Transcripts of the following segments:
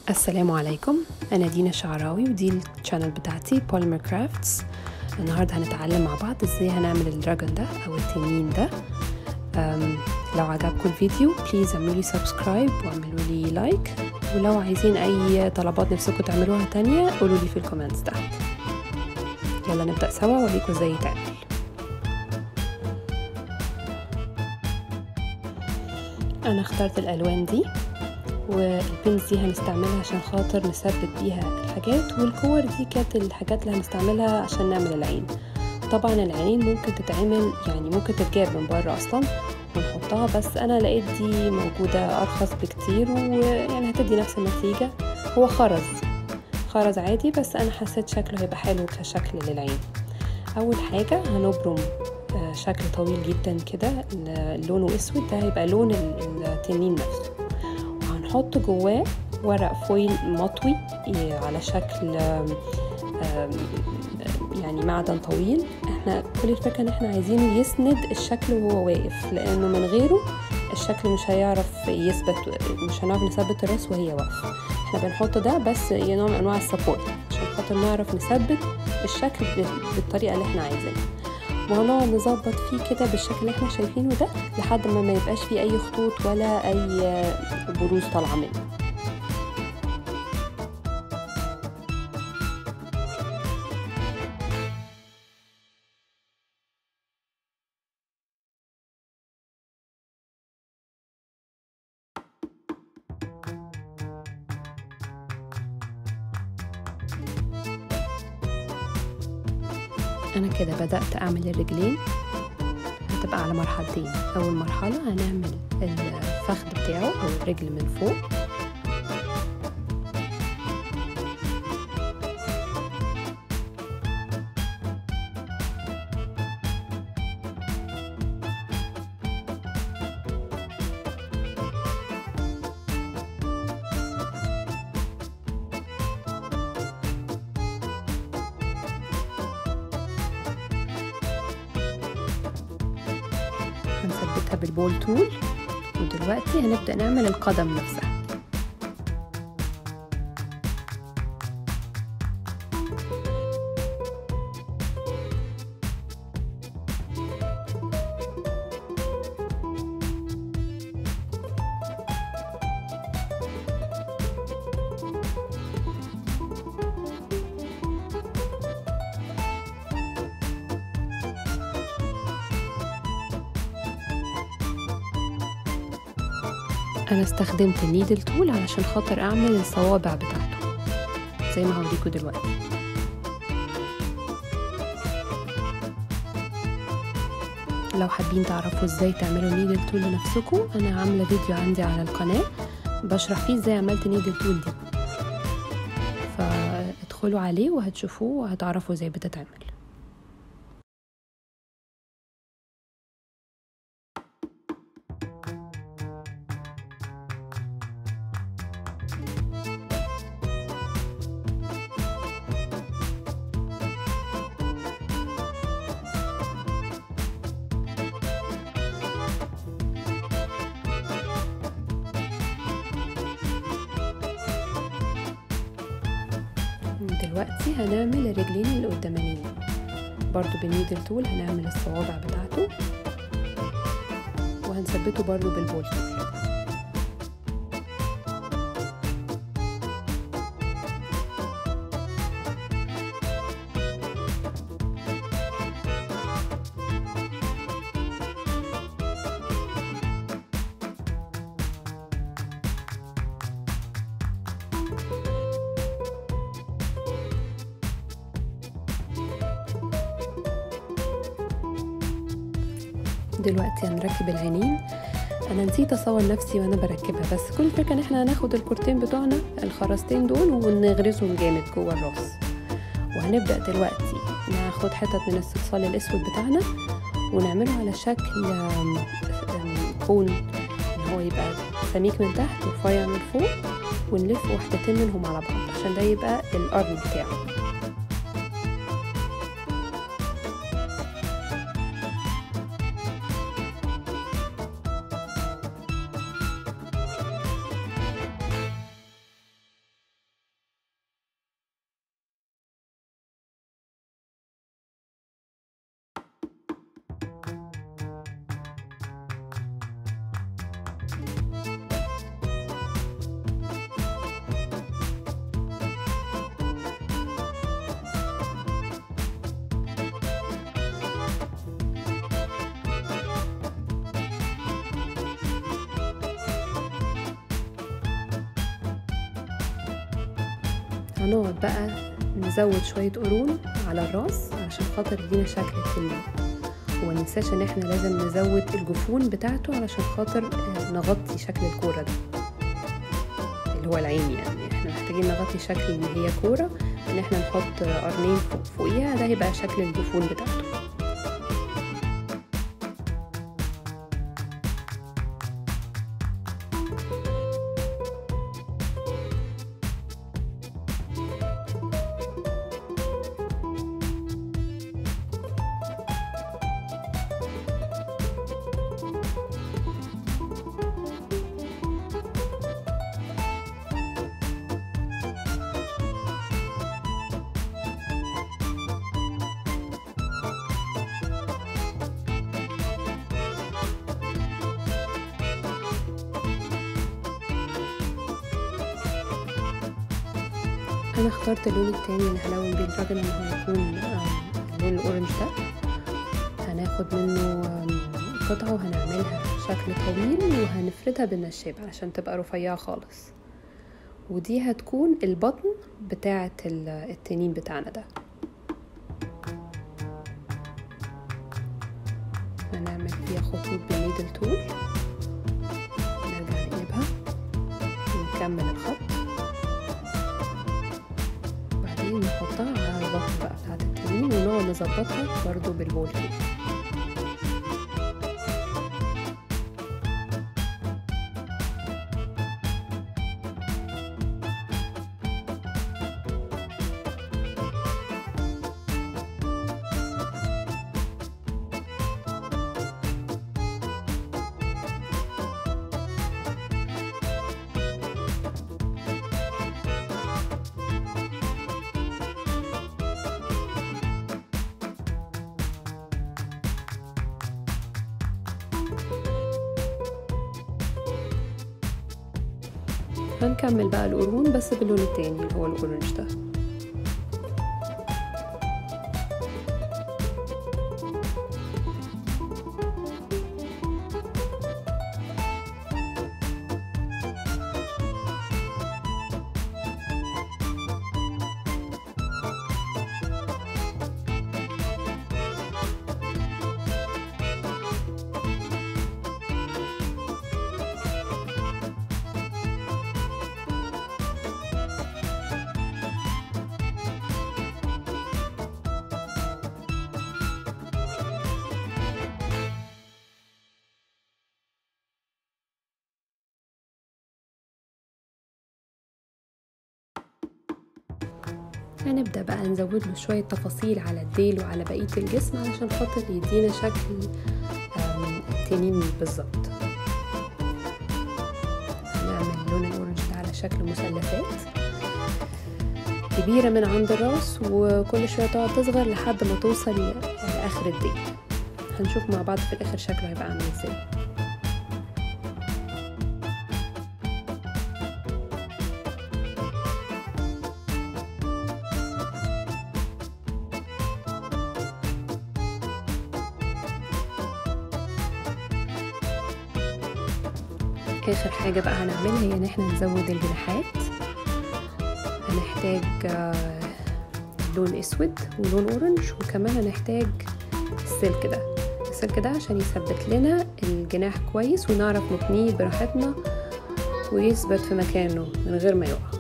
السلام عليكم أنا دينا شعراوي ودي الشانل بتاعتي بوليمر كرافتس النهاردة هنتعلم مع بعض ازاي هنعمل الدراجون ده أو التنين ده أم، لو عجبكم الفيديو بليز اعملوا لي سبسكرايب واعملوا لي لايك ولو عايزين أي طلبات نفسكم تعملوها تانية قولوا لي في الكومنتس تحت يلا نبدأ سوا واوريكم ازاي يتعمل أنا اخترت الألوان دي والبنز دي هنستعملها عشان خاطر نثبت بيها الحاجات والكور دي كانت الحاجات اللي هنستعملها عشان نعمل العين طبعا العينين ممكن تتعمل يعني ممكن تتجاب من بره اصلا ونحطها بس انا لقيت دي موجودة ارخص بكتير ويعني هتدي نفس النتيجة هو خرز خرز عادي بس انا حسيت شكله هيبقى حلو كشكل للعين اول حاجة هنبرم شكل طويل جدا كده لونه اسود ده هيبقى لون التنين نفسه وهنحط جواه ورق فويل مطوي على شكل يعني معدن طويل احنا كل الفكره ان احنا عايزينه يسند الشكل وهو واقف لانه من غيره الشكل مش هيعرف يثبت مش هنعرف نثبت الراس وهي واقفه احنا بنحط ده بس نوع من انواع السبورت عشان خاطر نعرف نثبت الشكل بالطريقه اللي احنا عايزينها وهنقعد نظبط فيه كده بالشكل اللي احنا شايفينه ده لحد ما ما يبقاش فيه اي خطوط ولا اي بروز طالعه منه انا كده بدأت اعمل الرجلين هتبقى على مرحلتين اول مرحلة هنعمل الفخذ بتاعه او الرجل من فوق هنثبتها بالبول تول ودلوقتي هنبدأ نعمل القدم نفسها انا استخدمت النيدل تول علشان خاطر اعمل الصوابع بتاعته زي ما هوريكم دلوقتي لو حابين تعرفوا ازاي تعملوا نيدل تول لنفسكم انا عامله فيديو عندي على القناه بشرح فيه ازاي عملت نيدل تول دي فادخلوا عليه وهتشوفوه وهتعرفوا ازاي بتتعمل دلوقتي هنعمل الرجلين اللي قدامانيين برضو بالنيدل تول هنعمل الصوابع بتاعته وهنثبته برضو بالبول تول دلوقتي هنركب العينين انا نسيت اصور نفسي وانا بركبها بس كل الفكره ان احنا هناخد الكورتين بتوعنا الخرزتين دول ونغرزهم جامد جوه الراس وهنبدا دلوقتي ناخد حتت من الصلصال الاسود بتاعنا ونعمله على شكل كون ان هو يبقى سميك من تحت ورفيع من فوق ونلف واحدتين منهم على بعض عشان ده يبقى القرن بتاعه هنقعد بقى نزود شوية قرون على الراس عشان خاطر يدينا شكل التنين ومننساش ان احنا لازم نزود الجفون بتاعته علشان خاطر نغطي شكل الكورة ده اللي هو العين يعني احنا محتاجين نغطي شكل ان هي كورة ان احنا نحط قرنين فوق فوقيها ده هيبقى شكل الجفون بتاعته انا اخترت اللون التاني اللي هلون بيه الراجل ان هو يكون اللون الاورنج ده هناخد منه قطعة وهنعملها شكل طويل وهنفردها بالنشاب علشان تبقى رفيعة خالص ودي هتكون البطن بتاعة التنين بتاعنا ده هنعمل فيها خطوط بالنيدل تول نرجع نقلبها ونكمل الخط بعدين نحطها على البطن بقى بتاعت التنين ونقعد نظبطها برضو بالبول كده هنكمل بقى القرون بس باللون التاني اللي هو الاورنج ده هنبدأ بقى نزود له شوية تفاصيل على الديل وعلى بقية الجسم علشان خاطر يدينا شكل التنين بالظبط هنعمل اللون الأورنج ده على شكل مثلثات كبيرة من عند الراس وكل شوية تقعد تصغر لحد ما توصل لآخر الديل هنشوف مع بعض في الآخر شكله هيبقى عامل ازاي اخر حاجة بقى هنعملها هي ان احنا نزود الجناحات هنحتاج لون اسود ولون اورنج وكمان هنحتاج السلك ده السلك ده عشان يثبت لنا الجناح كويس ونعرف نتنيه براحتنا ويثبت في مكانه من غير ما يقع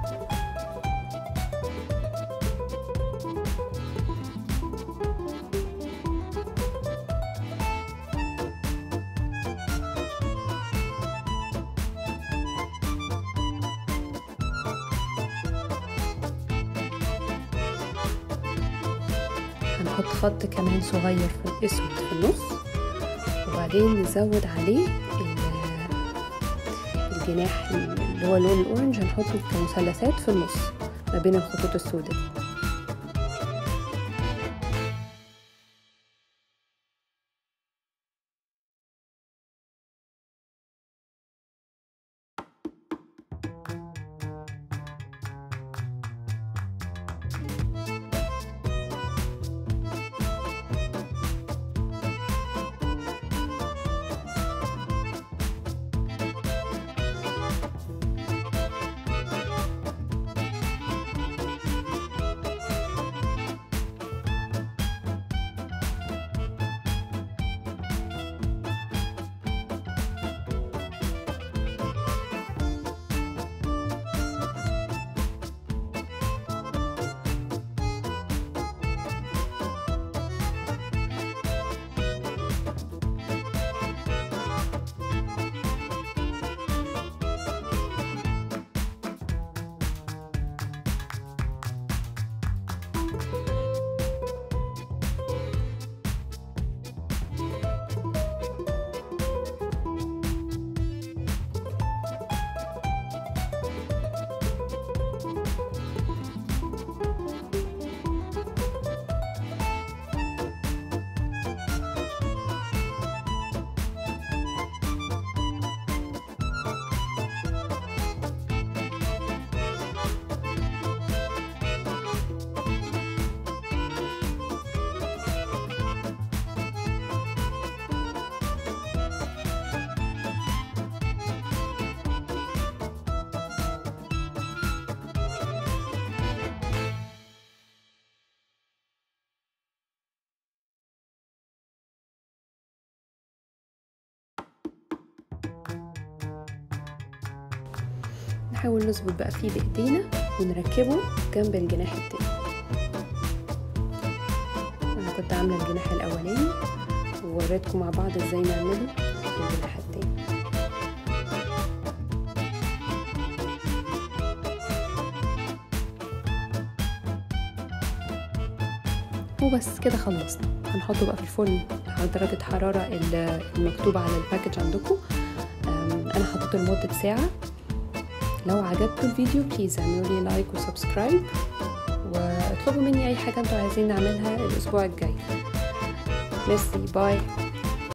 هنحط خط كمان صغير في الاسود في النص وبعدين نزود عليه الجناح اللي هو لون الاورنج هنحطه كمثلثات في النص ما بين الخطوط السوداء دي ونحاول نظبط بقى فيه بايدينا ونركبه جنب الجناح التاني انا كنت عامله الجناح الاولاني ووريتكم مع بعض ازاي نعمله الجناح التاني وبس كده خلصنا هنحطه بقى في الفرن على درجة حرارة المكتوبة على الباكج عندكم انا حطيته لمدة ساعة لو عجبكم الفيديو بليز اعملوا لي لايك وسبسكرايب واطلبوا مني اي حاجة انتوا عايزين نعملها الاسبوع الجاي ميرسي باي